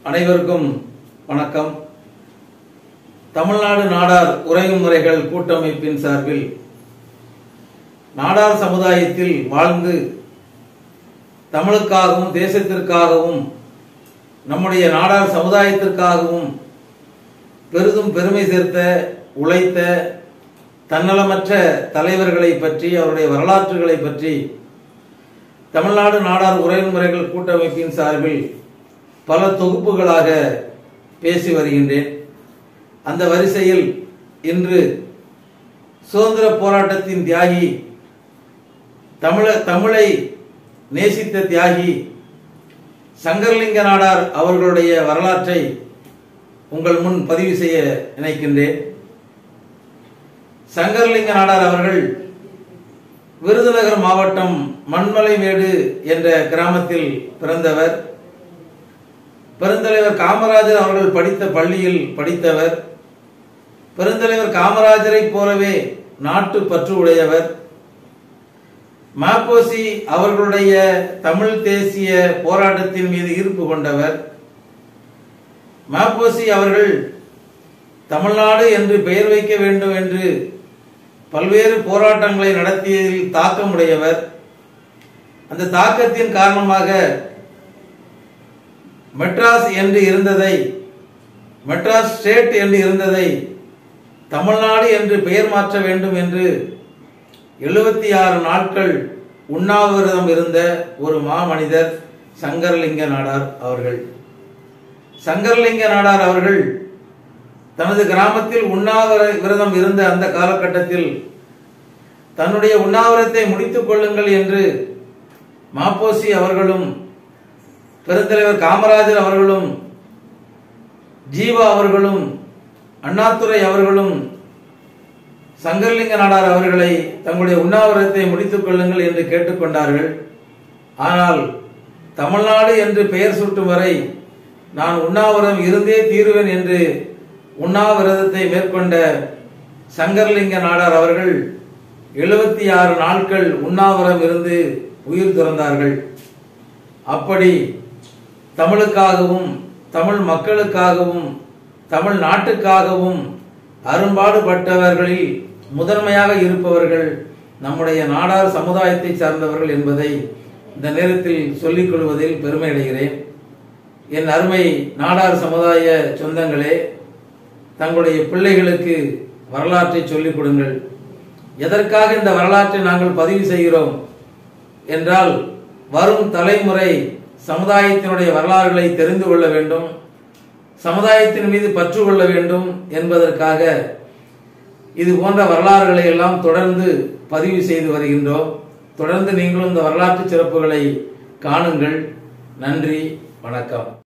அனைவருக்கும் வணக்கம் தமிழ்நாடு நாடார் உறவு முறைகள் கூட்டமைப்பின் சார்பில் நாடார் சமுதாயத்தில் வாழ்ந்து தமிழுக்காகவும் தேசத்திற்காகவும் நம்முடைய நாடார் சமுதாயத்திற்காகவும் பெரிதும் பெருமை சேர்த்த உழைத்த தன்னலமற்ற தலைவர்களை பற்றி அவருடைய வரலாற்றுகளை பற்றி தமிழ்நாடு நாடார் உறவுமுறைகள் கூட்டமைப்பின் சார்பில் பல தொகுப்புகளாக பேசி வருகின்றேன் அந்த வரிசையில் இன்று சுதந்திர போராட்டத்தின் தியாகி தமிழ தமிழை நேசித்த தியாகி சங்கர்லிங்க நாடார் அவர்களுடைய வரலாற்றை உங்கள் முன் பதிவு செய்ய நினைக்கின்றேன் சங்கர்லிங்க நாடார் அவர்கள் விருதுநகர் மாவட்டம் மண்மலைமேடு என்ற கிராமத்தில் பிறந்தவர் பெருந்தலைவர் காமராஜர் அவர்கள் படித்த பள்ளியில் படித்தவர் பெருந்தலைவர் காமராஜரை போலவே நாட்டு பற்று உடையவர் மாப்போசி அவர்களுடைய தமிழ் தேசிய போராட்டத்தின் மீது ஈர்ப்பு கொண்டவர் மாப்போசி அவர்கள் தமிழ்நாடு என்று பெயர் வைக்க வேண்டும் என்று பல்வேறு போராட்டங்களை நடத்தியதில் தாக்கமுடையவர் அந்த தாக்கத்தின் காரணமாக மெட்ராஸ் என்று இருந்ததை மெட்ராஸ் ஸ்டேட் என்று இருந்ததை தமிழ்நாடு என்று பெயர் மாற்ற வேண்டும் என்று எழுபத்தி ஆறு நாட்கள் உண்ணாவிரதம் இருந்த ஒரு மாமனிதர் சங்கரலிங்க நாடார் அவர்கள் சங்கரலிங்க நாடார் அவர்கள் தனது கிராமத்தில் உண்ணாவிர விரதம் இருந்த அந்த காலகட்டத்தில் தன்னுடைய உண்ணாவிரத்தை முடித்துக் கொள்ளுங்கள் என்று மாப்போசி அவர்களும் பெருந்தலைவர் காமராஜர் அவர்களும் ஜீவா அவர்களும் அண்ணாதுரை அவர்களும் சங்கர்லிங்க நாடார் அவர்களை தங்களுடைய உண்ணாவிரத்தை முடித்துக் கொள்ளுங்கள் என்று கேட்டுக்கொண்டார்கள் ஆனால் தமிழ்நாடு என்று பெயர் சூட்டும் வரை நான் உண்ணாவிரதம் இருந்தே தீருவேன் என்று உண்ணாவிரதத்தை மேற்கொண்ட சங்கர்லிங்க நாடார் அவர்கள் எழுபத்தி ஆறு நாட்கள் உண்ணாவிரதம் இருந்து உயிர் துறந்தார்கள் அப்படி தமிழுக்காகவும் தமிழ் மக்களுக்காகவும் தமிழ் நாட்டுக்காகவும் அரும்பாடுபட்டவர்களில் முதன்மையாக இருப்பவர்கள் நம்முடைய நாடார் சமுதாயத்தை சார்ந்தவர்கள் என்பதை இந்த நேரத்தில் சொல்லிக் கொள்வதில் பெருமை அடைகிறேன் என் அருமை நாடார் சமுதாய சொந்தங்களே தங்களுடைய பிள்ளைகளுக்கு வரலாற்றை சொல்லிக் கொடுங்கள் எதற்காக இந்த வரலாற்றை நாங்கள் பதிவு செய்கிறோம் என்றால் வரும் தலைமுறை சமுதாயத்தினுடைய வரலாறுகளை தெரிந்து கொள்ள வேண்டும் சமுதாயத்தின் மீது பற்று கொள்ள வேண்டும் என்பதற்காக இது போன்ற வரலாறுகளை எல்லாம் தொடர்ந்து பதிவு செய்து வருகின்றோம் தொடர்ந்து நீங்களும் இந்த வரலாற்று சிறப்புகளை காணுங்கள் நன்றி வணக்கம்